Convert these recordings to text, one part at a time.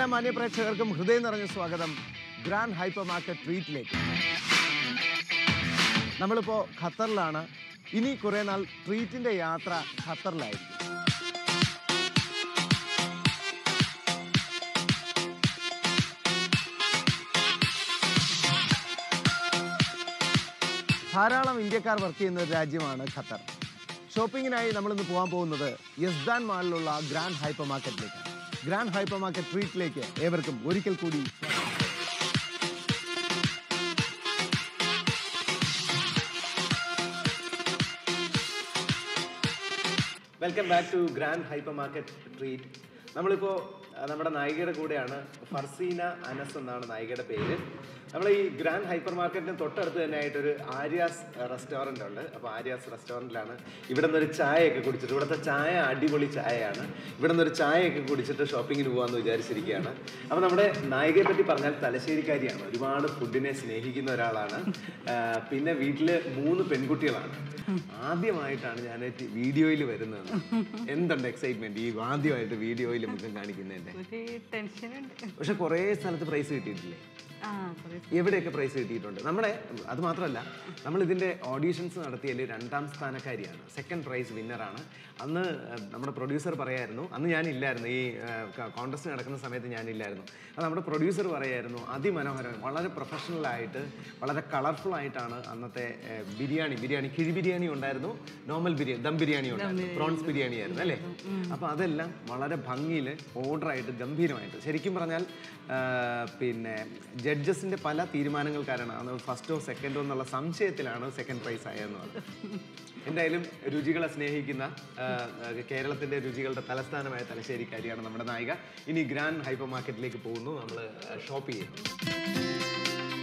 എല്ലാ മാന്യ പ്രേക്ഷകർക്കും ഹൃദയം നിറഞ്ഞ സ്വാഗതം ഗ്രാൻഡ് ഹൈപ്പർ മാർക്കറ്റ് ട്രീറ്റിലേക്ക് നമ്മളിപ്പോൾ ഖത്തറിലാണ് ഇനി കുറേ നാൾ ട്രീറ്റിൻ്റെ യാത്ര ഖത്തറിലായിരിക്കും ധാരാളം ഇന്ത്യക്കാർ വർക്ക് ചെയ്യുന്ന ഒരു രാജ്യമാണ് ഖത്തർ ഷോപ്പിങ്ങിനായി നമ്മളിന്ന് പോകാൻ പോകുന്നത് യസ്ദാൻ മാളിലുള്ള ഗ്രാൻഡ് ഹൈപ്പർ മാർക്കറ്റിലേക്ക് ഗ്രാൻഡ് ഹൈപ്പർ മാർക്കറ്റ് ട്രീറ്റിലേക്ക് ഏവർക്കും ഒരിക്കൽ കൂടി സ്വാഗതം. Welcome back to grand hyper market treat നമ്മളിപ്പോൾ ആ, നമ്മുടെ നായികയുടെ കൂടെയാണ് ഫർസീന അനസ് എന്നാണ് നായികയുടെ പേര് നമ്മൾ ഈ ഗ്രാൻഡ് ഹൈപ്പർ മാർക്കറ്റിന് തൊട്ടടുത്ത് തന്നെ ആയിട്ടൊരു ആര്യാസ് റെസ്റ്റോറൻ്റ് ഉണ്ട് അപ്പോൾ ആര്യാസ് റെസ്റ്റോറൻറ്റിലാണ് ഇവിടെ നിന്നൊരു ചായയൊക്കെ കുടിച്ചിട്ട് ഇവിടുത്തെ ചായ അടിപൊളി ചായയാണ് ഇവിടെ നിന്നൊരു ചായയൊക്കെ കുടിച്ചിട്ട് ഷോപ്പിങ്ങിന് പോകാമെന്ന് വിചാരിച്ചിരിക്കുകയാണ് അപ്പോൾ നമ്മുടെ നായികയെ പറ്റി പറഞ്ഞാൽ തലശ്ശേരിക്കാരിയാണ് ഒരുപാട് ഫുഡിനെ സ്നേഹിക്കുന്ന ഒരാളാണ് ആ, പിന്നെ വീട്ടിൽ മൂന്ന് പെൺകുട്ടികളാണ് ആദ്യമായിട്ടാണ് ഞാൻ വീഡിയോയിൽ വരുന്നത് എന്തുണ്ട് എക്സൈറ്റ്മെന്റ് ഈ ആദ്യമായിട്ട് വീഡിയോയിൽ മുഖം കാണിക്കുന്നതിന്റെ ഒരു ടെൻഷൻ ഉണ്ട് പക്ഷെ കുറേ സ്ഥലത്ത് പ്രൈസ് കിട്ടിയിട്ടില്ലേ ആ കുറേ എവിടെയൊക്കെ പ്രൈസ് കിട്ടിയിട്ടുണ്ട് നമ്മുടെ അത് മാത്രമല്ല നമ്മൾ ഇതിന്റെ ഓഡീഷൻസ് നടത്തിയതിൽ രണ്ടാം സ്ഥാനക്കാരിയാണ് സെക്കൻഡ് പ്രൈസ് വിന്നറാണ് അന്ന് ഏഹ്, നമ്മുടെ പ്രൊഡ്യൂസർ പറയായിരുന്നു അന്ന് ഞാനില്ലായിരുന്നു ഈ കോൺടെസ്റ്റ് നടക്കുന്ന സമയത്ത് ഞാനില്ലായിരുന്നു അത് നമ്മുടെ പ്രൊഡ്യൂസർ പറയായിരുന്നു അതിമനോഹരം വളരെ പ്രൊഫഷണൽ ആയിട്ട് വളരെ കളർഫുൾ ആയിട്ടാണ് അന്നത്തെ ഏഹ്, ബിരിയാണി ബിരിയാണി കിഴി ബിരിയാണി ഉണ്ടായിരുന്നു നോർമൽ ബിരിയാണി ദം ബിരിയാണി ഉണ്ടായിരുന്നു പ്രോൺസ് ബിരിയാണി ആയിരുന്നു അല്ലേ അപ്പോൾ അതെല്ലാം വളരെ ഭംഗിയിൽ ഓർഡറായിട്ട് ഗംഭീരമായിട്ട് ശരിക്കും പറഞ്ഞാൽ ആ, പിന്നെ ജഡ്ജസിന്റെ പല തീരുമാനങ്ങൾ കാരണം അന്ന് ഫസ്റ്റോ സെക്കൻഡോ എന്നുള്ള സംശയത്തിലാണ് സെക്കൻഡ് പ്രൈസ് ആയതെന്ന് പറഞ്ഞത് എന്തായാലും രുചികളെ സ്നേഹിക്കുന്ന ആ, ആ, കേരളത്തിന്റെ രുചികളുടെ തലസ്ഥാനമായ തലശ്ശേരിക്കാരിയാണ് നമ്മുടെ നായിക ഇനി ഗ്രാൻഡ് ഹൈപ്പർ മാർക്കറ്റിലേക്ക് പോകുന്നു നമ്മൾ ഷോപ്പ് ചെയ്യുന്നു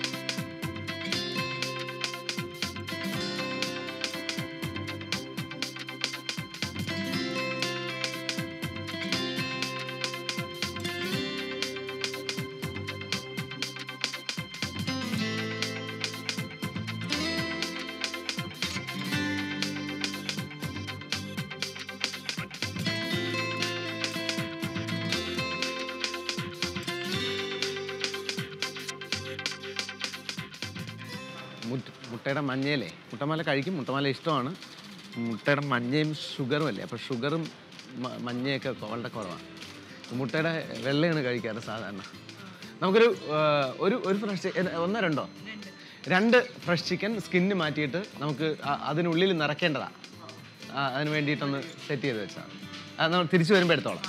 മുട്ട- മുട്ടയുടെ മഞ്ഞയിലേ മുട്ടമാല കഴിക്കും മുട്ടമാല ഇഷ്ടമാണ് മുട്ടയുടെ മഞ്ഞയും ഷുഗറും അല്ലേ അപ്പോൾ ഷുഗറും മ- മഞ്ഞയൊക്കെ വളരെ കുറവാണ് മുട്ടയുടെ വെള്ളയാണ് കഴിക്കാറ് സാധാരണ നമുക്കൊരു ആ, ഒരു ഒരു ഫ്രഷ് ഒന്നോ രണ്ടോ രണ്ട് ഫ്രഷ് ചിക്കൻ സ്കിന്ന് മാറ്റിയിട്ട് നമുക്ക് ആ- അതിനുള്ളിൽ നിറയ്ക്കേണ്ടതാണ് അതിന് വേണ്ടിയിട്ടൊന്ന് സെറ്റ് ചെയ്ത് വെച്ചാൽ അത് നമ്മൾ തിരിച്ചു വരുമ്പോൾ എടുത്തോളാം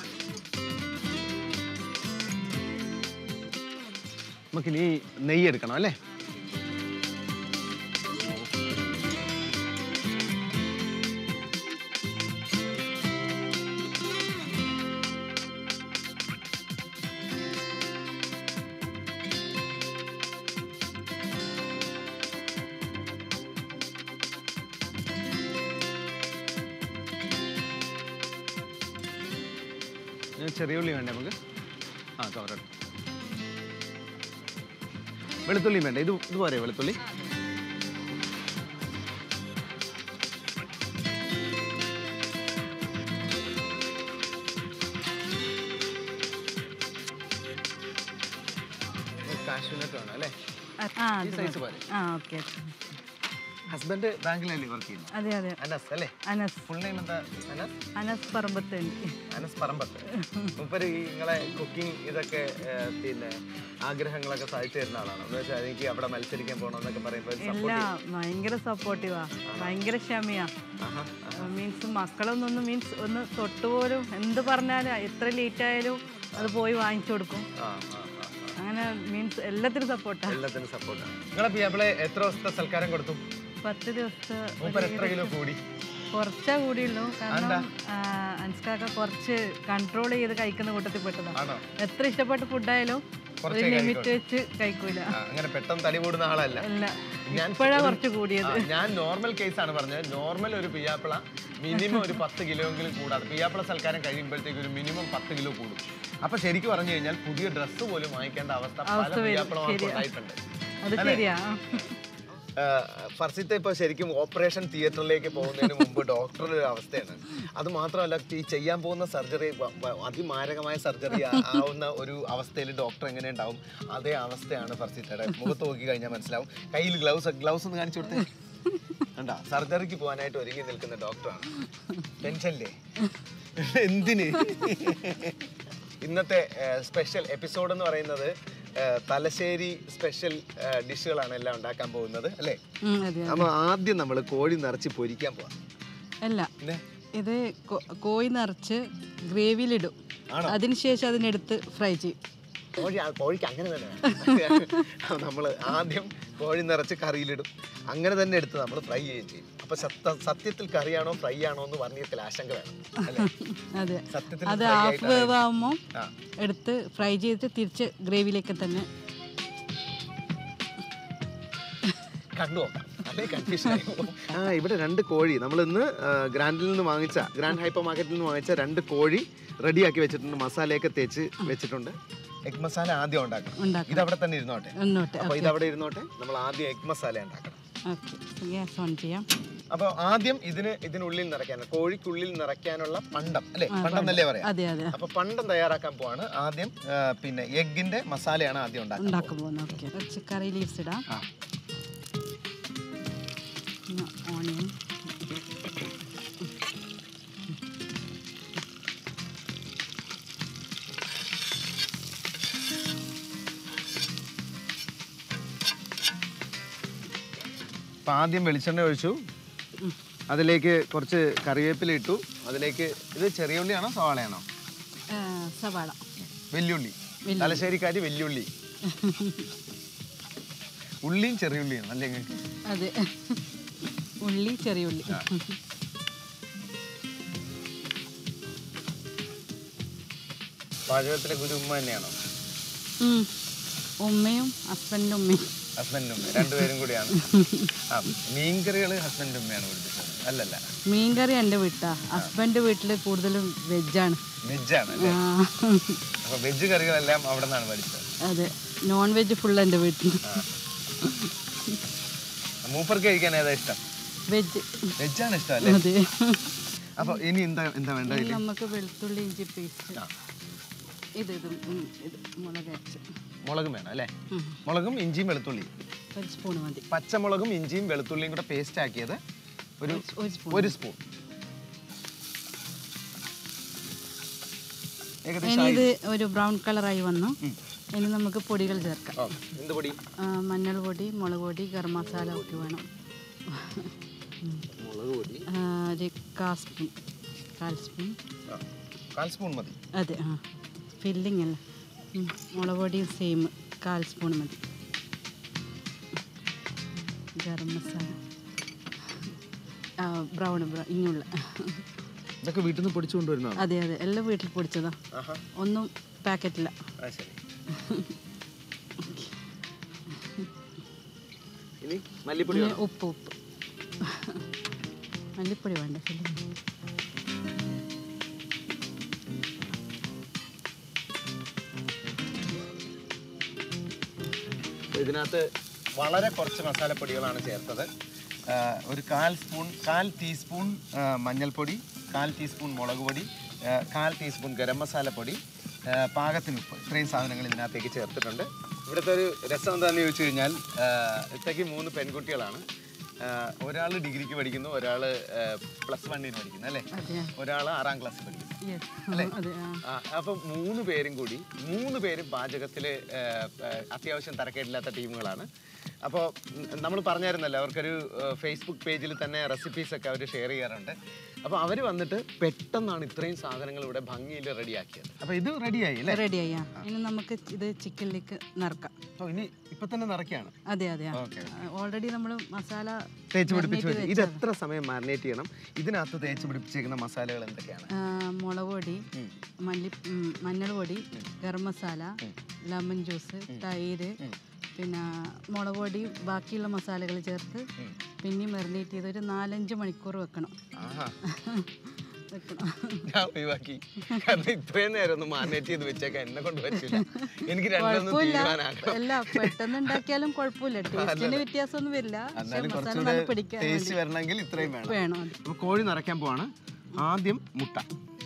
നമുക്കിനി നെയ്യ് എടുക്കണം അല്ലേ ഇത് ചെറിയ ഉള്ളി വേണ്ടേ നമുക്ക് ആ കവറട്ട് വെളുത്തുള്ളിയും വേണ്ട ഇത് ഇത് പോരെ വെളുത്തുള്ളി കാഷ്യൂനട്ട് വേണം അല്ലേ ആ ഈ അത് സൈസ് മതി. പോലെ ആ ഓക്കെ ഹസ്ബൻഡ് ബാങ്കിലല്ലേ വർക്ക് ചെയ്യുന്നത് അതെ അതെ അനസ് അല്ലേ അനസ് ഫുൾ നെയിം എന്താ അനസ് അനസ് പറമ്പത്തുണ്ട് അനസ് പറമ്പത്ത് മൂപ്പര് ഈ നിങ്ങളെ കുക്കിംഗ് ഇതൊക്കെ ഏർ, പിന്നെ ആഗ്രഹങ്ങളൊക്കെ സാധിച്ചു തരുന്ന ആളാണ് എന്ന് വെച്ചാൽ എനിക്ക് അവിടെ മത്സരിക്കാൻ പോകണമെന്നൊക്കെ പറയുമ്പോൾ എല്ലാ ഭയങ്കര സപ്പോർട്ടീവാ ഭയങ്കര ക്ഷമയാ മീൻസ് മക്കളൊന്നൊന്ന് മീൻസ് ഒന്ന് തൊട്ടുപോലും എന്ത് പറഞ്ഞാലും എത്ര ലേറ്റ് ആയാലും അത് പോയി വാങ്ങിച്ചു കൊടുക്കും ആ ആ ആ അങ്ങനെ മീൻസ് എല്ലാത്തിനും സപ്പോർട്ടാ എല്ലാത്തിനും സപ്പോർട്ടാണ് നിങ്ങളെ പിയാപ്പിളെ എത്ര ദിവസത്തെ സൽക്കാരം കൊടുത്തു പത്ത് ദിവസത്തെ മൂപ്പർ എത്ര കിലോ കൂടി കുറച്ചാ കൂടിയുള്ളൂ കാരണം അൻസ്കാക്ക കുറച്ച് കൺട്രോൾ ചെയ്ത് കഴിക്കുന്ന കൂട്ടത്തിൽ പെട്ടതാണ് ആണോ എത്ര ഇഷ്ടപ്പെട്ട ഫുഡായാലും ഒരു ലിമിറ്റ് വെച്ച് കഴിക്കൂല ആ, അങ്ങനെ പെട്ടെന്ന് തടി കൂടുന്ന ആളല്ല അല്ല ഞാൻ ഇപ്പോഴാ കുറച്ച് കൂടിയത് ആ, ഞാൻ നോർമൽ കേസാണ് പറഞ്ഞത് നോർമൽ ഒരു പിയാപ്പിള മിനിമം ഒരു പത്ത് കിലോ എങ്കിലും കൂടാതെ പിയാപ്പിള സൽക്കാരം കഴിയുമ്പോഴത്തേക്ക് ഒരു മിനിമം പത്ത് കിലോ കൂടും അപ്പൊ ശരിക്കും പറഞ്ഞു കഴിഞ്ഞാൽ പുതിയ ഡ്രസ്സ് പോലും വാങ്ങിക്കേണ്ട അവസ്ഥ പല പിയാപ്പിളമാർക്കും ഉണ്ടായിട്ടുണ്ട് അത് ശരിയാ ഫർസിത്തെ ഇപ്പോൾ ശരിക്കും ഓപ്പറേഷൻ തിയേറ്ററിലേക്ക് പോകുന്നതിന് മുമ്പ് ഡോക്ടറുടെ ഒരു അവസ്ഥയാണ് അത് മാത്രമല്ല ഈ ചെയ്യാൻ പോകുന്ന സർജറി അതിമാരകമായ സർജറി ആവുന്ന ഒരു അവസ്ഥയിൽ ഡോക്ടർ എങ്ങനെ ഉണ്ടാവും അതേ അവസ്ഥയാണ് ഫർസിത്തയുടെ മുഖത്ത് നോക്കി കഴിഞ്ഞാൽ മനസ്സിലാവും കയ്യിൽ ഗ്ലൗസ് ഗ്ലൗസ് ഒന്ന് കാണിച്ചു കൊടുത്തേ കണ്ട സർജറിക്ക് പോകാനായിട്ട് ഒരുങ്ങി നിൽക്കുന്ന ഡോക്ടറാണ് ടെൻഷനില്ലേ എന്തിന് ഇന്നത്തെ സ്പെഷ്യൽ എപ്പിസോഡ് എന്ന് പറയുന്നത് ആ, തലശ്ശേരി സ്പെഷ്യൽ ഡിഷുകളാണ് എല്ലാം ഉണ്ടാക്കാൻ പോകുന്നത് അല്ലേ ഉം, അതെ അപ്പൊ ആദ്യം നമ്മൾ കോഴി നിറച്ച് പൊരിക്കാൻ പോവാം അല്ല പിന്നെ ഇത് കോ- കോഴി നിറച്ച് ഗ്രേവിയിലിടും ആണോ? അതിനുശേഷം അതിനെടുത്ത് ഫ്രൈ ചെയ്യും കോഴി ആ, കോഴിക്ക് അങ്ങനെ തന്നെ നമ്മൾ ആദ്യം കോഴി നിറച്ച് കറിയിലിടും അങ്ങനെ തന്നെ എടുത്ത് നമ്മൾ ഫ്രൈ ചെയ്യുകയും ചെയ്യും അപ്പൊ സത്ത സത്യത്തിൽ കറിയാണോ ഫ്രൈ ആണോ എന്ന് പറഞ്ഞതിൽ ആശങ്ക വേണം അല്ലേ അതെ സത്യത്തിൽ അത് fry ഹാഫ് ആയിട്ടാണ് വേവ് ആകുമ്പോൾ ആ എടുത്ത് ഫ്രൈ ചെയ്തിട്ട് തിരിച്ച് ഗ്രേവിയിലേക്ക് തന്നെ കണ്ടു നോക്കാം അല്ലേ കൺഫ്യൂഷൻ ആ ഇവിടെ രണ്ട് കോഴി നമ്മൾ ഇന്ന് ഗ്രാൻഡിൽ നിന്ന് വാങ്ങിച്ച ഗ്രാൻഡ് ഹൈപ്പർ മാർക്കറ്റിൽ നിന്ന് വാങ്ങിച്ച രണ്ട് കോഴി റെഡിയാക്കി വെച്ചിട്ടുണ്ട് മസാലയൊക്കെ തേച്ച് വെച്ചിട്ടുണ്ട് എഗ് മസാല ആദ്യം ഉണ്ടാക്കണം ഉണ്ടാക്കണം ഇത് അവിടെ തന്നെ ഇരുന്നോട്ടെ മുന്നോട്ട് അപ്പോൾ ഇത് അവിടെ ഇരുന്നോട്ടെ നമ്മൾ ആദ്യം എഗ് മസാല ഉണ്ടാക്കണം ഓക്കെ ഗ്യാസ് ഓൺ ചെയ്യാം അപ്പോൾ ആദ്യം ഇതിന് ഇതിനുള്ളിൽ നിറയ്ക്കാൻ കോഴിക്കുള്ളിൽ നിറയ്ക്കാനുള്ള പണ്ടം അല്ലേ പണ്ടം എന്നല്ലേ പറയാം അതെ അതെ അപ്പൊ പണ്ടം തയ്യാറാക്കാൻ പോവാണ് ആദ്യം ആ, പിന്നെ എഗിന്റെ മസാലയാണ് ആദ്യം ഉണ്ടാക്കുന്നത് ഉണ്ടാക്കാൻ പോകുന്നത് ഓക്കെ കുറച്ച് കറി ലീവ്സ് ഇടാം ആ ഓണിയൻ അപ്പൊ ആദ്യം വെളിച്ചെണ്ണ ഒഴിച്ചു അതിലേക്ക് കുറച്ച് കറിവേപ്പില ഇട്ടു അതിലേക്ക് ഇത് ചെറിയ ഉള്ളിയാണോ സവാളയാണോ സവാള വെല്ലുള്ളി തലശ്ശേരിക്കാരി വെല്ലുള്ളി ഉള്ളിയും ചെറിയ ഉള്ളിയാണ് അല്ലേ നിങ്ങൾക്ക് അതെ ഉള്ളി ചെറിയ ഉള്ളി പാചകത്തിലെ ഗുരു ഉമ്മ തന്നെയാണോ ഉം. ഉമ്മയും ഹസ്ബൻഡിൻ്റെ ഉമ്മയും ഹസ്ബൻഡും ഉമ്മ രണ്ടുപേരും കൂടിയാണ് ആ മീൻകറികൾ ഹസ്ബൻഡ് ഉമ്മയാണ് പഠിപ്പിച്ചത് അല്ലല്ല മീൻകറി എൻ്റെ വീട്ടാ ഹസ്ബൻഡ് വീട്ടിൽ കൂടുതലും വെജാണ് വെജാണ് അല്ലേ ആ, അപ്പൊ വെജ് കറികളെല്ലാം അവിടെ നിന്നാണ് പഠിച്ചത് അതെ നോൺ വെജ് ഫുൾ എൻ്റെ വീട്ടിൽ മൂപ്പർക്ക് കഴിക്കാൻ ഏതാ ഇഷ്ടം വെജ് വെജാണ് ഇഷ്ടം അല്ലേ അതെ അപ്പൊ ഇനി എന്താ എന്താ വേണ്ടത് ഇനി നമുക്ക് വെളുത്തുള്ളി ഇഞ്ചി പേസ്റ്റ് ഇത് ഇത് ഉം, ഇത് മുളക് അരച്ച് മുളകും വേണം അല്ലേ ഉം. മുളകും ഇഞ്ചിയും വെളുത്തുള്ളിയും ഒരു സ്പൂൺ മതി പച്ചമുളകും ഇഞ്ചിയും വെളുത്തുള്ളിയും കൂടെ പേസ്റ്റ് ആക്കിയത് ഒരു ഒരു സ്പൂൺ ഒരു സ്പൂൺ ഏകദേശം ഇനി ഇത് ഒരു ബ്രൗൺ കളറായി വന്നു ഉം. ഇനി നമുക്ക് പൊടികൾ ചേർക്കാം ആ, എന്ത് പൊടി ആ, മഞ്ഞൾ പൊടി മുളക് പൊടി ഗരം മസാല ഒക്കെ വേണം മുളക് പൊടി ആ, ഒരു കാ സ്പൂൺ കാൽ സ്പൂൺ ആ, കാൽ സ്പൂൺ മതി അതെ ആ ഫില്ലിംഗ് അല്ല ഉം, മുളക് പൊടിയും സെയിം കാൽ സ്പൂൺ മതി ഗരം മസാല ആ ബ്രൗൺ ബ്രൗൺ ഇങ്ങുള്ള ഇതൊക്കെ വീട്ടിൽ നിന്ന് പൊടിച്ചു കൊണ്ടുവരുന്നതാണ് അതെ അതെ എല്ലാം വീട്ടിൽ പൊടിച്ചതാ ആഹാ ഒന്നും പാക്കറ്റില്ല ആ ശരി ഇനി മല്ലിപ്പൊടി പിന്നെ വേണം. ഉപ്പ് ഉപ്പ് മല്ലിപ്പൊടി വേണ്ട ഫില്ലിംഗ് ഇതിനകത്ത് വളരെ കുറച്ച് മസാലപ്പൊടികളാണ് ചേർത്തത് ആ, ഒരു കാൽ സ്പൂൺ കാൽ ടീസ്പൂൺ ആ, മഞ്ഞൾപ്പൊടി കാൽ ടീസ്പൂൺ മുളക് പൊടി ആ, കാൽ ടീസ്പൂൺ ഗരം മസാലപ്പൊടി ആ, പാകത്തിന് ഉപ്പ് ഇത്രയും സാധനങ്ങൾ ഇതിനകത്തേക്ക് ചേർത്തിട്ടുണ്ട് ഇവിടുത്തെ ഒരു രസം എന്താണെന്ന് ചോദിച്ചു കഴിഞ്ഞാൽ ആ, ഇത്തേക്ക് മൂന്ന് പെൺകുട്ടികളാണ് ഒരാൾ ഡിഗ്രിക്ക് പഠിക്കുന്നു ഒരാൾ പ്ലസ് വണ്ണിന് പഠിക്കുന്നു അല്ലേ അതെ ഒരാൾ ആറാം ക്ലാസ്സിൽ പഠിക്കുന്നു യെസ് അതെ ആ ആ, അപ്പം മൂന്ന് പേരും കൂടി മൂന്ന് പേരും പാചകത്തിൽ അത്യാവശ്യം തരക്കേടില്ലാത്ത ടീമുകളാണ് അപ്പോൾ നമ്മൾ പറഞ്ഞായിരുന്നല്ലോ അവർക്കൊരു ഫേസ്ബുക്ക് പേജിൽ തന്നെ റെസിപ്പീസ് ഒക്കെ അവർ ഷെയർ ചെയ്യാറുണ്ട് അപ്പോൾ അവർ വന്നിട്ട് പെട്ടെന്നാണ് ഇത്രയും സാധനങ്ങൾ ഇവിടെ ഭംഗിയിൽ റെഡിയാക്കിയത് അപ്പോൾ ഇത് റെഡിയായി അല്ലേ റെഡിയായി ആ ഇനി നമുക്ക് ഇത് ചിക്കനിലേക്ക് നിറക്കാം അപ്പോൾ ഇനി ഇപ്പം തന്നെ നിറയ്ക്കുകയാണ് അതെ അതെ ഓക്കെ ഓൾറെഡി നമ്മൾ മസാല തേച്ച് പിടിപ്പിച്ച് marinate വെച്ച് ഇത് എത്ര സമയം മാരിനേറ്റ് ചെയ്യണം ഇതിനകത്ത് തേച്ച് പിടിപ്പിച്ചേക്കുന്ന മസാലകൾ എന്തൊക്കെയാണ് ആ, മുളക് പൊടി ഉം. മല്ലി ഉം, മഞ്ഞൾ പൊടി ഗരം മസാല ലെമൺ ജ്യൂസ് തൈര് പിന്നെ മുളക് പൊടി ബാക്കിയുള്ള മസാലകൾ ചേർത്ത് പിന്നെയും മെറിനേറ്റ് ചെയ്ത് ഒരു നാലഞ്ച് മണിക്കൂർ വെക്കണം ആഹാ വെക്കണം ഞാൻ ഒഴിവാക്കി കാരണം ഇത്രയും നേരം ഒന്ന് മാനേറ്റ് ചെയ്ത് വെച്ചേക്കാൻ എന്നെ കൊണ്ട് പറ്റില്ല എനിക്ക് രണ്ടൊന്നും കുഴപ്പമില്ല തീരുമാനാക്കണം അല്ല പെട്ടെന്ന് ഉണ്ടാക്കിയാലും കുഴപ്പമില്ല ടേസ്റ്റിന് വ്യത്യാസമൊന്നും വരില്ല പക്ഷെ എന്നാലും മസാല കുറച്ചുകൂടെ നല്ല പിടിക്കാൻ ടേസ്റ്റ് വരണമെങ്കിൽ ഇത്രയും വേണം വേണം അത് അപ്പോൾ കോഴി നിറയ്ക്കാൻ പോവാണ് ആദ്യം മുട്ട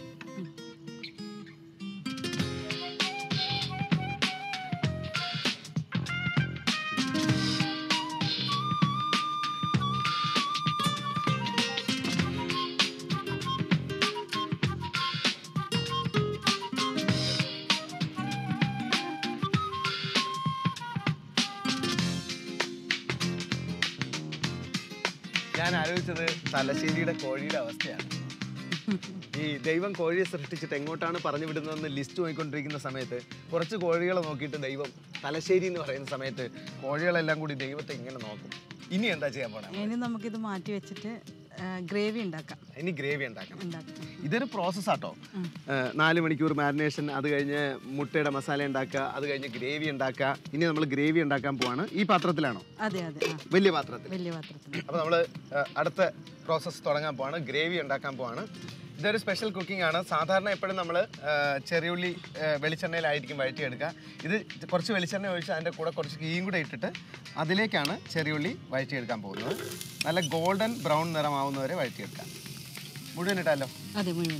ഞാൻ ആലോചിച്ചത് തലശ്ശേരിയുടെ കോഴിയുടെ അവസ്ഥയാണ് ഈ ദൈവം കോഴിയെ സൃഷ്ടിച്ചിട്ട് എങ്ങോട്ടാണ് പറഞ്ഞു വിടുന്നതെന്ന് ലിസ്റ്റ് നോക്കിക്കൊണ്ടിരിക്കുന്ന സമയത്ത് കുറച്ച് കോഴികളെ നോക്കിയിട്ട് ദൈവം തലശ്ശേരി എന്ന് പറയുന്ന സമയത്ത് കോഴികളെല്ലാം കൂടി ദൈവത്തെ ഇങ്ങനെ നോക്കും ഇനി എന്താ ചെയ്യാൻ പോണേ ഇനി നമുക്കിത് മാറ്റി വെച്ചിട്ട് ഗ്രേവി ഉണ്ടാക്കാം ഇനി ഗ്രേവി ഉണ്ടാക്കണം ഉണ്ടാക്കാം ഇതൊരു പ്രോസസ്സാട്ടോ നാല് മണിക്കൂർ മാരിനേഷൻ അത് കഴിഞ്ഞ് മുട്ടയുടെ മസാല ഉണ്ടാക്കുക അത് കഴിഞ്ഞ് ഗ്രേവി ഉണ്ടാക്കുക ഇനി നമ്മൾ ഗ്രേവി ഉണ്ടാക്കാൻ പോവാണ് ഈ പാത്രത്തിലാണോ അതെ അതെ ആ വലിയ പാത്രത്തിൽ വലിയ പാത്രത്തിൽ അപ്പോൾ നമ്മൾ അടുത്ത പ്രോസസ്സ് തുടങ്ങാൻ പോവാണ് ഗ്രേവി ഉണ്ടാക്കാൻ പോവാണ് ഇതൊരു സ്പെഷ്യൽ കുക്കിംഗ് ആണ് സാധാരണ എപ്പോഴും നമ്മൾ ചെറിയുള്ളി ആ, വെളിച്ചെണ്ണയിലായിരിക്കും വഴറ്റിയെടുക്കുക ഇത് കുറച്ച് വെളിച്ചെണ്ണ ഒഴിച്ച് അതിൻ്റെ കൂടെ കുറച്ച് ഗീയും കൂടെ ഇട്ടിട്ട് അതിലേക്കാണ് ചെറിയുള്ളി വഴറ്റിയെടുക്കാൻ പോകുന്നത് നല്ല ഗോൾഡൻ ബ്രൗൺ നിറമാവുന്നവരെ വഴറ്റിയെടുക്കാം മുഴുവൻ ഇട്ടാലോ അതെ മുഴുവൻ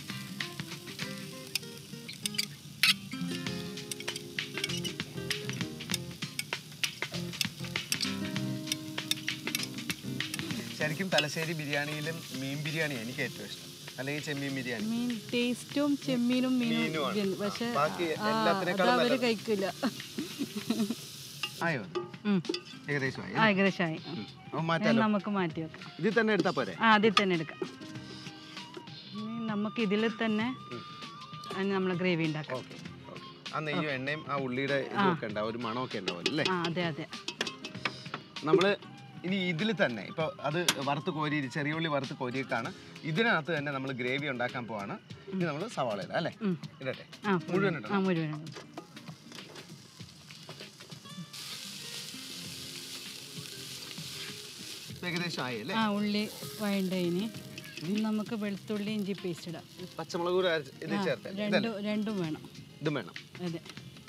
ശരിക്കും തലശ്ശേരി ബിരിയാണിയിലും മീൻ ബിരിയാണിയാണ് എനിക്ക് ഏറ്റവും ഇഷ്ടം അല്ലെങ്കിൽ ചെമ്മീൻ ബിരിയാണി മീൻ ടേസ്റ്റും ചെമ്മീനും മീനും മീനുമാണ്. ഇതിന് പക്ഷെ ബാക്കി ആ, അത് എല്ലാത്തിനേക്കാളും അവര് നല്ലത്. കഴിക്കില്ല ആയോ ഉം. ഏകദേശമായി ആ ഏകദേശമായി അപ്പോൾ ഇനി മാറ്റാലോ നമുക്ക് മാറ്റി വെക്കാം ഇതിൽ തന്നെ എടുത്താൽ പോരെ ആ അതിൽ തന്നെ എടുക്കാം ഇനി നമുക്ക് ഇതിൽ തന്നെ നമ്മൾ ഗ്രേവി ഉണ്ടാക്കാം ഓക്കെ ഓക്കെ ആ നെയ്യും എണ്ണയും ആ ഉള്ളിയുടെ ഇതൊക്കെ ഉണ്ടാവും ഒരു മണമൊക്കെ ഉണ്ടാവും അല്ലേ ആ അതെ അതെ നമ്മൾ ഇനി ഇതിൽ തന്നെ ഇപ്പോൾ അത് വറുത്ത് കോരി ചെറിയ ഉള്ളി വറുത്ത് കോരിയേക്കാണ് ഇതിനകത്ത് തന്നെ നമ്മൾ ഗ്രേവി ഉണ്ടാക്കാൻ പോവാണ് ഇനി നമ്മൾ സവാള ഇടാം അല്ലേ ഉം. ഇടട്ടെ ആ മുഴുവൻ ഇടണം ആ മുഴുവൻ ഏകദേശം ആയി അല്ലേ ആ ഉള്ളി വേണ്ട ഇനി ഇനി നമുക്ക് വെളുത്തുള്ളി ഇഞ്ചി പേസ്റ്റ് ഇടാം പച്ചമുളക് കൂടെ അരച്ച് ഇത് ചേർത്തേ രണ്ടും രണ്ടും വേണം ഇതും വേണം അതെ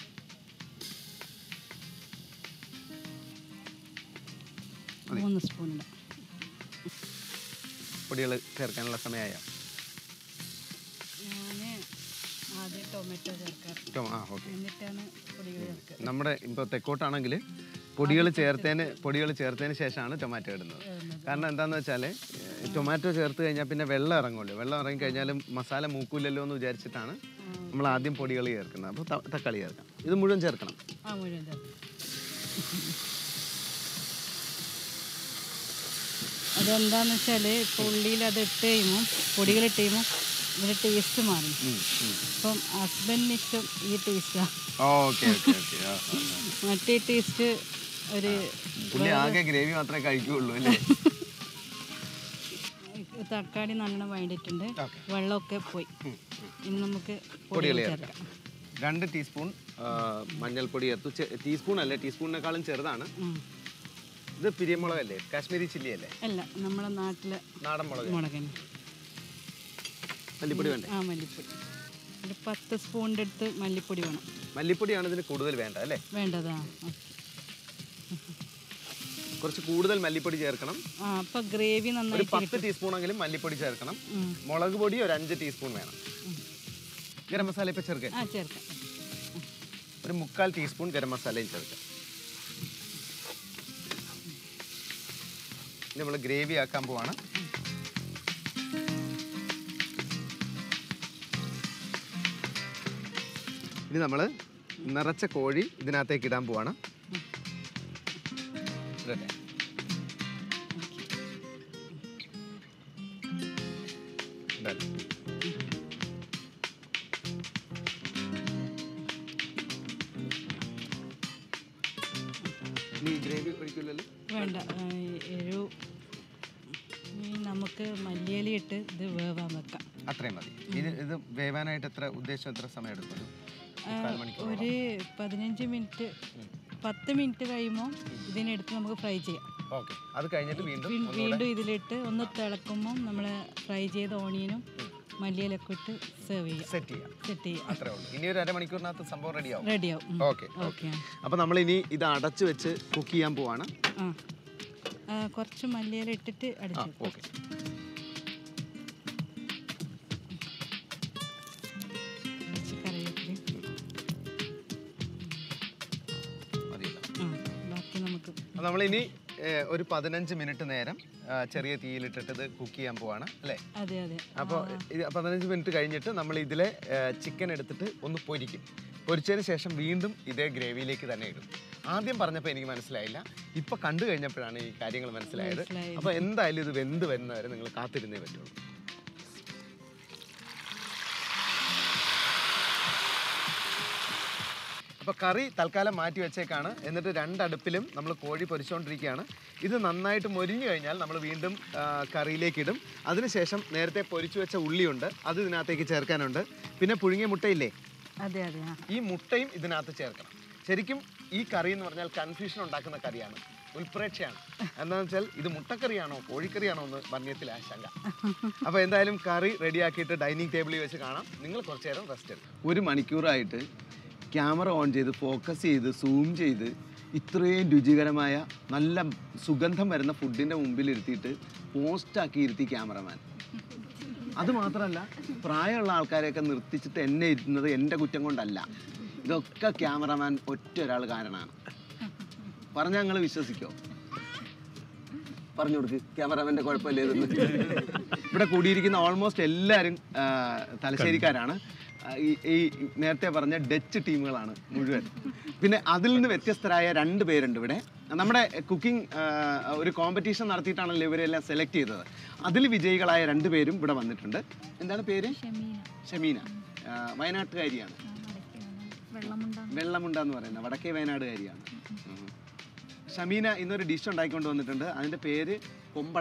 മൂന്ന് സ്പൂൺ ഇടാം പൊടികൾ ചേർക്കാനുള്ള സമയമായോ ഞാൻ ആദ്യം ടൊമാറ്റോ ചേർക്കാം ആ ഓക്കെ എന്നിട്ടാണ് പൊടികൾ ചേർക്കുക നമ്മുടെ ഇപ്പോൾ തെക്കോട്ടാണെങ്കിൽ പൊടികൾ ചേർത്തതിന് പൊടികൾ ചേർത്തതിന് ശേഷമാണ് ടൊമാറ്റോ ഇടുന്നത് കാരണം എന്താണെന്ന് വെച്ചാൽ ടൊമാറ്റോ ചേർത്ത് കഴിഞ്ഞാൽ പിന്നെ വെള്ളം ഇറങ്ങുമല്ലോ വെള്ളം ഇറങ്ങി കഴിഞ്ഞാലും മസാല മൂക്കൂലല്ലോ എന്ന് വിചാരിച്ചിട്ടാണ് നമ്മൾ ആദ്യം പൊടികൾ ചേർക്കുന്നത് അപ്പോൾ ത- തക്കാളി ചേർക്കാം ഇത് മുഴുവൻ ചേർക്കണം ആ മുഴുവൻ ചേർക്കാം അതെന്താന്ന് വെച്ചാൽ ഇപ്പോൾ ഉള്ളിയിൽ അത് ഇട്ട് കഴിയുമ്പോൾ പൊടികൾ ഇട്ട് കഴിയുമ്പോൾ ഇതിൻ്റെ ടേസ്റ്റ് മാറും അപ്പം ഹസ്ബൻഡിന് ഇഷ്ടം ഈ ടേസ്റ്റാണ് ഓക്കെ ഓക്കെ ഓക്കെ മറ്റേ ടേസ്റ്റ് ഒരു പുള്ളി ആകെ ഗ്രേവി മാത്രമേ കഴിക്കുകയുള്ളൂ അല്ലേ തക്കാളി നല്ലോണം വേണ്ടിയിട്ടുണ്ട് ഓക്കെ വെള്ളമൊക്കെ പോയി ഇനി നമുക്ക് പൊടികൾ പൊടികൾ ചേർക്കാം ചേർക്കാം രണ്ട് ടീസ്പൂൺ മഞ്ഞൾപ്പൊടി ചേർത്തു ചെ- ടീസ്പൂൺ അല്ലേ ടീസ്പൂണിനേക്കാളും ചെറുതാണ് ഉം. ഇത് പിരിയമുളകല്ലേ കാശ്മീരി ചില്ലി അല്ലേ അല്ല നമ്മളെ നാട്ടിലെ നാടൻ മുളക് മുളകിന് മല്ലിപ്പൊടി വേണ്ടേ ആ മല്ലിപ്പൊടി ഒരു പത്ത് സ്പൂണിൻ്റെ അടുത്ത് മല്ലിപ്പൊടി വേണം മല്ലിപ്പൊടിയാണ് ഇതിന് കൂടുതൽ വേണ്ടത് അല്ലേ വേണ്ടതാ കുറച്ച് കൂടുതൽ മല്ലിപ്പൊടി ചേർക്കണം ആ അപ്പം ഗ്രേവി ഒരു നന്നായിട്ട് പത്ത് ടീസ്പൂണെങ്കിലും മല്ലിപ്പൊടി ചേർക്കണം ഉം. മുളക് പൊടി ഒരു അഞ്ച് ടീസ്പൂൺ വേണം ഗരം മസാല ഇപ്പം ചേർക്കുക ആ ചേർക്കാം ഒരു മുക്കാൽ ടീസ്പൂൺ ഗരം മസാലയും ചേർക്കാം ഇനി നമ്മൾ ഗ്രേവി ആക്കാൻ പോവാണ് ഇനി നമ്മൾ നിറച്ച കോഴി ഇതിനകത്തേക്ക് ഇടാൻ പോവാണ് ഇടട്ടെ ഇടല്ലേ? നീ ഗ്രേവി ഒഴിക്കില്ലല്ലോ വേണ്ട ആ, ഒരു ഇനി നമുക്ക് മല്ലിയില ഇട്ട് ഇത് വേവാൻ വെക്കാം അത്രയും മതി ഇത് ഇത് വേവാനായിട്ട് എത്ര ഉദ്ദേശം എത്ര സമയം എടുക്കും ഒരു മുക്കാൽ മണിക്കൂർ ഒരു പതിനഞ്ച് മിനിറ്റ് പത്ത് മിനിറ്റ് കഴിയുമ്പോൾ ഇതിനെടുത്ത് നമുക്ക് ഫ്രൈ ചെയ്യാം ഓക്കെ അത് കഴിഞ്ഞിട്ട് വീണ്ടും വീ- വീണ്ടും ഇതിലിട്ട് ഒന്ന് തിളക്കുമ്പോൾ നമ്മൾ ഫ്രൈ ചെയ്ത ഓണിയനും മല്ലിയിലൊക്കെ ഇട്ട് സെർവ് ചെയ്യാം സെറ്റ് ചെയ്യാം സെറ്റ് ചെയ്യാം അത്രേ ഉള്ളൂ ഇനി ഒരു അരമണിക്കൂറിനകത്ത് സംഭവം റെഡിയാവും റെഡിയാവും ഓക്കെ ഓക്കെ അപ്പോൾ നമ്മൾ ഇനി ഇത് അടച്ചു വെച്ച് കുക്ക് ചെയ്യാൻ പോവാണ് ആ ആ, കുറച്ച് മല്ലിയില ഇട്ടിട്ട് ആ അടിച്ചു ഓക്കെ കുറച്ച് കറിവേപ്പില മതിയല്ലോ ആ ബാക്കി നമുക്ക് അപ്പോൾ നമ്മളിനി ഏഹ്, ഒരു പതിനഞ്ച് മിനിറ്റ് നേരം ആ, ചെറിയ തീയിലിട്ടിട്ട് ഇത് കുക്ക് ചെയ്യാൻ പോവാണ് അല്ലേ അതെ അതെ അപ്പോൾ ഇത് പതിനഞ്ച് മിനിറ്റ് കഴിഞ്ഞിട്ട് നമ്മൾ ഇതിലെ ചിക്കൻ എടുത്തിട്ട് ഒന്ന് പൊരിക്കും പൊരിച്ചതിന് ശേഷം വീണ്ടും ഇതേ ഗ്രേവിയിലേക്ക് തന്നെ ഇടും ആദ്യം പറഞ്ഞപ്പോൾ എനിക്ക് മനസ്സിലായില്ല ഇപ്പോൾ കണ്ടു കഴിഞ്ഞപ്പോഴാണ് ഈ കാര്യങ്ങൾ മനസ്സിലായത് മനസ്സിലായത്. അപ്പോൾ എന്തായാലും ഇത് വെന്ത് വരുന്നവരെ നിങ്ങൾ കാത്തിരുന്നേ പറ്റുള്ളൂ അപ്പോൾ കറി തൽക്കാലം മാറ്റി വെച്ചേക്കാണ് എന്നിട്ട് രണ്ടടുപ്പിലും നമ്മൾ കോഴി പൊരിച്ചുകൊണ്ടിരിക്കുകയാണ് ഇത് നന്നായിട്ട് മൊരിഞ്ഞു കഴിഞ്ഞാൽ നമ്മൾ വീണ്ടും ആ, കറിയിലേക്ക് ഇടും അതിനുശേഷം നേരത്തെ പൊരിച്ചു വെച്ച ഉള്ളിയുണ്ട് അത് ഇതിനകത്തേക്ക് ചേർക്കാനുണ്ട് പിന്നെ പുഴുങ്ങിയ മുട്ടയില്ലേ അതെ അതെ ആ ഈ മുട്ടയും ഇതിനകത്ത് ചേർക്കണം ശരിക്കും ഈ കറി എന്ന് പറഞ്ഞാൽ കൺഫ്യൂഷൻ ഉണ്ടാക്കുന്ന കറിയാണ് ഉൾപ്രേക്ഷയാണ് എന്താണെന്ന് വെച്ചാൽ ഇത് മുട്ടക്കറിയാണോ കോഴിക്കറിയാണോ എന്ന് വന്യത്തിൽ ആശങ്ക അപ്പോൾ എന്തായാലും കറി റെഡിയാക്കിയിട്ട് ഡൈനിങ് ടേബിളിൽ വെച്ച് കാണാം നിങ്ങൾ കുറച്ച് നേരം റെസ്റ്റ് എടുക്കും ഒരു മണിക്കൂറായിട്ട് ക്യാമറ ഓൺ ചെയ്ത് ഫോക്കസ് ചെയ്ത് സൂം ചെയ്ത് ഇത്രയും രുചികരമായ നല്ല സുഗന്ധം വരുന്ന ഫുഡിൻ്റെ മുമ്പിൽ ഇരുത്തിയിട്ട് പോസ്റ്റാക്കി ഇരുത്തി ക്യാമറമാൻ അത് മാത്രമല്ല പ്രായമുള്ള ആൾക്കാരെയൊക്കെ നിർത്തിച്ചിട്ട് എന്നെ ഇരുത്തുന്നത് എൻ്റെ കുറ്റം കൊണ്ടല്ല ഇതൊക്കെ ക്യാമറമാൻ ഒറ്റ ഒരാൾ കാരണമാണ് പറഞ്ഞാൽ ഞങ്ങൾ വിശ്വസിക്കോ പറഞ്ഞു കൊടുക്ക് ക്യാമറാമാൻ്റെ കുഴപ്പമില്ല ഇതെന്ന് ഇവിടെ കൂടിയിരിക്കുന്ന ഓൾമോസ്റ്റ് എല്ലാവരും ആ, തലശ്ശേരിക്കാരാണ് ആ, ഈ ഈ നേരത്തെ പറഞ്ഞ ഡച്ച് ടീമുകളാണ് മുഴുവൻ പിന്നെ അതിൽ നിന്ന് വ്യത്യസ്തരായ രണ്ട് പേരുണ്ട് ഇവിടെ നമ്മുടെ കുക്കിംഗ് ഒരു കോമ്പറ്റീഷൻ നടത്തിയിട്ടാണല്ലോ ഇവരെല്ലാം സെലക്ട് ചെയ്തത് അതിൽ വിജയികളായ രണ്ട് പേരും ഇവിടെ വന്നിട്ടുണ്ട് എന്താണ് പേര് ഷമീന ആ, വയനാട്ടുകാരിയാണ് വെള്ളമുണ്ട എന്ന് പറയുന്നത് വടക്കേ വയനാടുകാരിയാണ് ഉം. ഷമീന ഇന്നൊരു ഡിഷ് ഉണ്ടാക്കിക്കൊണ്ട് വന്നിട്ടുണ്ട് അതിന്റെ പേര് കൊമ്പട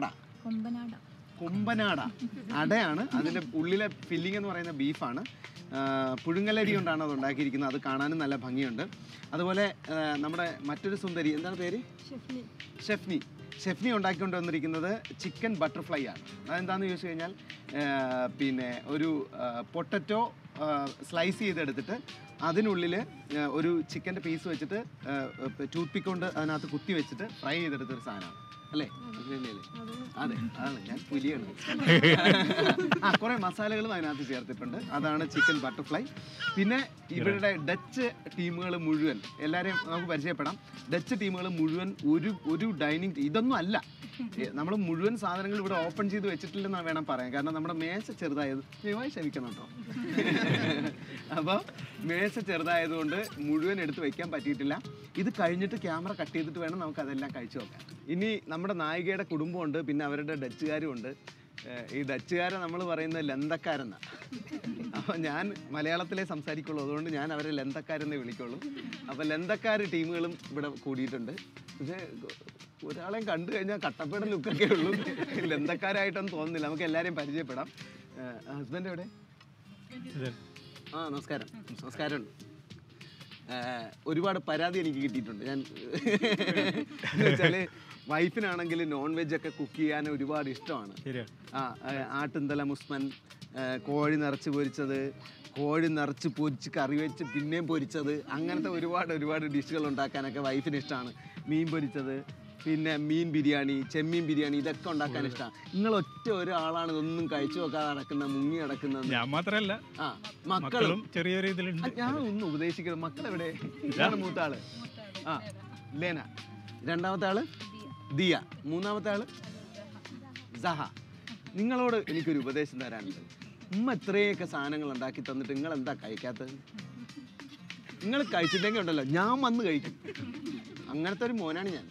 കൊമ്പനാട അടയാണ് അതിന്റെ ഉള്ളിലെ ഫില്ലിംഗ് എന്ന് പറയുന്ന ബീഫാണ് പുഴുങ്ങലരി കൊണ്ടാണ് അത് ഉണ്ടാക്കിയിരിക്കുന്നത് അത് കാണാനും നല്ല ഭംഗിയുണ്ട് അതുപോലെ ആ, നമ്മുടെ മറ്റൊരു സുന്ദരി എന്താണ് പേര് ഷെഫ്നി ഷെഫ്നി ഉണ്ടാക്കിക്കൊണ്ട് വന്നിരിക്കുന്നത് ചിക്കൻ ബട്ടർഫ്ലൈ ആണ് അതെന്താണെന്ന് ചോദിച്ചു കഴിഞ്ഞാൽ ആ, പിന്നെ ഒരു പൊട്ടറ്റോ സ്ലൈസ് ചെയ്തെടുത്തിട്ട് അതിനുള്ളിൽ ആ, ഒരു ചിക്കൻ്റെ പീസ് വെച്ചിട്ട് ടൂത്ത് പിക്ക് കൊണ്ട് അതിനകത്ത് കുത്തി വെച്ചിട്ട് ഫ്രൈ ചെയ്തെടുത്തൊരു സാധനമാണ് അല്ലേ അത് തന്നെയല്ലേ അതെ അതാണ് ഞാൻ പുലിയാണ് ആ കുറെ മസാലകളും അതിനകത്ത് ചേർത്തിട്ടുണ്ട് അതാണ് ചിക്കൻ ബട്ടർഫ്ലൈ പിന്നെ ഇവരുടെ ഡച്ച് ടീമുകൾ മുഴുവൻ എല്ലാവരെയും നമുക്ക് പരിചയപ്പെടാം ഡച്ച് ടീമുകൾ മുഴുവൻ ഒരു ഒരു ഡൈനിങ് ഇതൊന്നും അല്ല നമ്മൾ മുഴുവൻ സാധനങ്ങൾ ഇവിടെ ഓപ്പൺ ചെയ്ത് വെച്ചിട്ടില്ലെന്നാണ് വേണം പറയാൻ കാരണം നമ്മുടെ മേശ ചെറുതായത് ദയവായി ക്ഷമിക്കണം കേട്ടോ അപ്പോൾ മേശ ചെറുതായതുകൊണ്ട് മുഴുവൻ എടുത്ത് വെക്കാൻ പറ്റിയിട്ടില്ല ഇത് കഴിഞ്ഞിട്ട് ക്യാമറ കട്ട് ചെയ്തിട്ട് വേണം നമുക്ക് അതെല്ലാം കഴിച്ചു നോക്കാൻ ഇനി നമ്മുടെ നായികയുടെ കുടുംബമുണ്ട് പിന്നെ അവരുടെ ഡച്ചുകാരും ഉണ്ട് ഏഹ് ഈ ഡച്ചുകാരെ നമ്മൾ പറയുന്നത് ലന്തക്കാരെന്നാ അപ്പോൾ ഞാൻ മലയാളത്തിലേ സംസാരിക്കുള്ളൂ അതുകൊണ്ട് ഞാൻ അവരെ ലന്തക്കാരെന്നേ വിളിക്കുള്ളൂ അപ്പോൾ ലന്തക്കാർ ടീമുകളും ഇവിടെ കൂടിയിട്ടുണ്ട് പക്ഷേ ഒരാളെയും കണ്ടു കഴിഞ്ഞാൽ കട്ടപ്പേട ലുക്കൊക്കെ ഉള്ളൂ ലന്തക്കാരായിട്ടൊന്നും തോന്നുന്നില്ല നമുക്ക് എല്ലാവരെയും പരിചയപ്പെടാം ഹസ്ബൻഡ് എവിടെ ആ നമസ്കാരം നമസ്കാരം ഏഹ് ഒരുപാട് പരാതി എനിക്ക് കിട്ടിയിട്ടുണ്ട് ഞാൻ വെച്ചാല് വൈഫിനാണെങ്കിൽ നോൺ വെജ് ഒക്കെ കുക്ക് ചെയ്യാൻ ഒരുപാട് ഇഷ്ടമാണ് ആ ഏഹ് ആട്ടിൻതല മുസ്മൻ ഏഹ് കോഴി നിറച്ച് പൊരിച്ചത് കോഴി നിറച്ച് പൊരിച്ച് കറി വെച്ച് പിന്നെയും പൊരിച്ചത് അങ്ങനത്തെ ഒരുപാട് ഒരുപാട് ഡിഷുകൾ ഉണ്ടാക്കാനൊക്കെ വൈഫിന് ഇഷ്ടമാണ് മീൻ പൊരിച്ചത് പിന്നെ മീൻ ബിരിയാണി ചെമ്മീൻ ബിരിയാണി ഇതൊക്കെ ഉണ്ടാക്കാൻ ഇഷ്ടമാണ് നിങ്ങൾ ഒറ്റ ഒരാളാണ് ഇതൊന്നും കഴിച്ചു നോക്കാതെ നടക്കുന്ന മുങ്ങി നടക്കുന്നത് ഞാൻ മാത്രല്ല ആ മക്കളും മക്കളും ചെറിയൊരു ഇതിലുണ്ട് ആ, ഞാൻ ഒന്ന് ഉപദേശിക്കണം മക്കളെവിടെ ഇതാണ് മൂത്ത ആള് ആ ലേന രണ്ടാമത്തെ ആള് ദിയ മൂന്നാമത്തെ ആള് സഹ നിങ്ങളോട് എനിക്കൊരു ഉപദേശം തരാനുണ്ട് ഉമ്മ ഇത്രയൊക്കെ സാധനങ്ങൾ ഉണ്ടാക്കി തന്നിട്ട് നിങ്ങൾ എന്താ കഴിക്കാത്തത് നിങ്ങൾ കഴിച്ചിട്ടെങ്കിൽ ഉണ്ടല്ലോ ഞാൻ വന്ന് കഴിക്കും അങ്ങനത്തെ ഒരു മോനാണ് ഞാൻ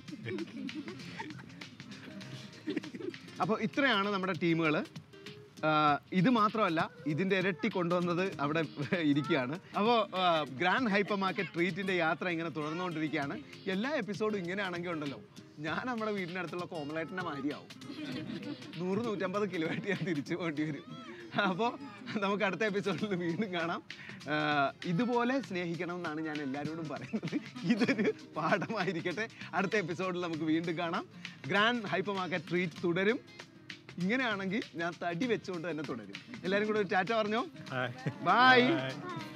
അപ്പോൾ ഇത്രയാണ് നമ്മുടെ ടീമുകൾ ഇത് മാത്രമല്ല ഇതിൻ്റെ ഇരട്ടി കൊണ്ടുവന്നത് അവിടെ ഇരിക്കുകയാണ് അപ്പോൾ ഗ്രാൻഡ് ഹൈപ്പർ മാർക്കറ്റ് ട്രീറ്റിൻ്റെ യാത്ര ഇങ്ങനെ തുടർന്നുകൊണ്ടിരിക്കുകയാണ് എല്ലാ എപ്പിസോഡും ഇങ്ങനെയാണെങ്കിൽ ഉണ്ടല്ലോ ഞാൻ നമ്മുടെ വീടിനടുത്തുള്ള കോമലേട്ടൻ്റെ മാതിരിയാവും നൂറ് നൂറ്റമ്പത് കിലോ ആയിട്ട് ഞാൻ തിരിച്ചു പോകേണ്ടി വരും അപ്പോൾ നമുക്ക് അടുത്ത എപ്പിസോഡിൽ വീണ്ടും കാണാം ആ, ഇതുപോലെ സ്നേഹിക്കണം എന്നാണ് ഞാൻ എല്ലാവരോടും പറയുന്നത് ഇതൊരു പാഠമായിരിക്കട്ടെ അടുത്ത എപ്പിസോഡിൽ നമുക്ക് വീണ്ടും കാണാം ഗ്രാൻഡ് ഹൈപ്പർ മാർക്കറ്റ് ട്രീറ്റ് തുടരും ഇങ്ങനെയാണെങ്കിൽ ഞാൻ തടി വെച്ചുകൊണ്ട് തന്നെ തുടരും എല്ലാവരും കൂടെ ഒരു ടാറ്റ പറഞ്ഞോ ബൈ